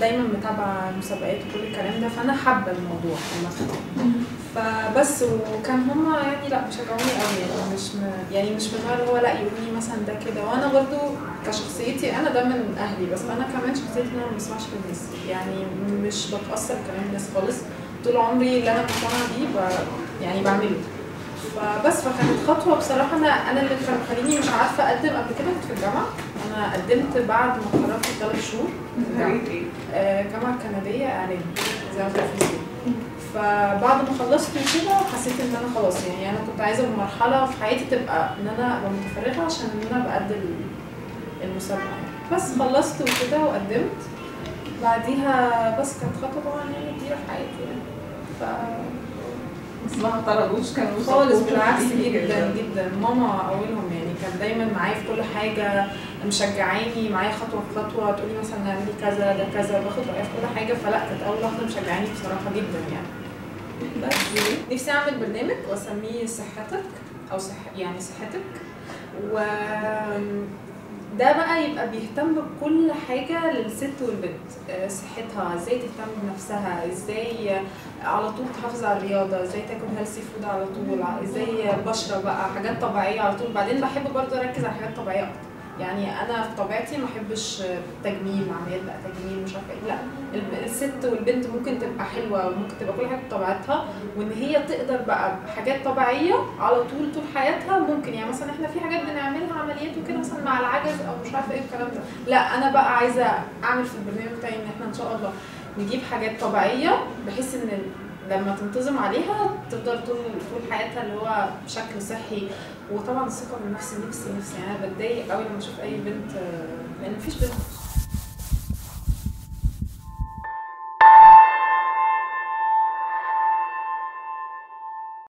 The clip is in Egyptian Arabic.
دايما متابعه المسابقات وكل الكلام ده فانا حابه الموضوع عامه فبس وكان هما يعني لا بيشجعوني قوي يعني مش م... يعني مش من النوع اللي هو لا يقولوا لي مثلا ده كده وانا برضو كشخصيتي انا ده من اهلي بس انا كمان شخصيتي ان انا ما بسمعش للناس يعني مش بتاثر بكلام الناس خالص طول عمري اللي انا مقتنعه بيه ب... يعني بعمله فبس فكانت خطوه بصراحه انا انا اللي كان مخليني مش عارفه اقدم قبل كده كنت في الجامعه انا قدمت بعد ما اتخرجت بثلاث شهور كلية ايه؟ آه، جامعه كنديه اعلام زي ما قلت في الفيزياء. فبعد ما خلصت كده حسيت ان انا خلاص يعني انا كنت عايزه مرحله في حياتي تبقى ان انا ابقى متفرغه عشان ان انا بقدم المسابقه يعني. بس خلصت وكده وقدمت بعديها بس كانت خطوه طبعا يعني كبيره في حياتي يعني ف بس ما اعترضوش كانوا خالص supportive بالعكس ليكي جدا جدا ماما اولهم يعني كان دايما معايا في كل حاجه مشجعاني معايا خطوه بخطوه تقولي مثلا اعملي كذا ده كذا باخد رايها في كل حاجه فلا كانت اول واحده مشجعاني بصراحه جدا يعني بس نفسي اعمل برنامج واسميه صحتك او صح يعني صحتك و ده بقى يبقى بيهتم بكل حاجة للست والبنت آه، صحتها ازاي تهتم بنفسها ازاي على طول تحافظ على الرياضة ازاي تاكل هيلثي فود على طول ع- ازاي البشرة بقى حاجات طبيعية على طول بعدين بحب برضه اركز على حاجات طبيعية اكتر يعني انا في طبيعتي ما احبش تجميل عمليات بقى تجميل مش عارفه ايه لا الب- الست والبنت ممكن تبقى حلوه وممكن تبقى كل حاجه بطبيعتها وان هي تقدر بقى بحاجات طبيعيه على طول طول حياتها ممكن يعني مثلا احنا في حاجات بنعملها عمليات وكده مثلا مع العجز او مش عارفه ايه الكلام ده لا انا بقى عايزه اعمل في البرنامج بتاعي ان احنا ان شاء الله نجيب حاجات طبيعيه بحيث ان لما تنتظم عليها تفضل طول طول حياتها اللي هو بشكل صحي وطبعا الثقه بالنفس نفسي نفسي يعني انا بتضايق قوي لما اشوف اي بنت آه، لان مفيش بنت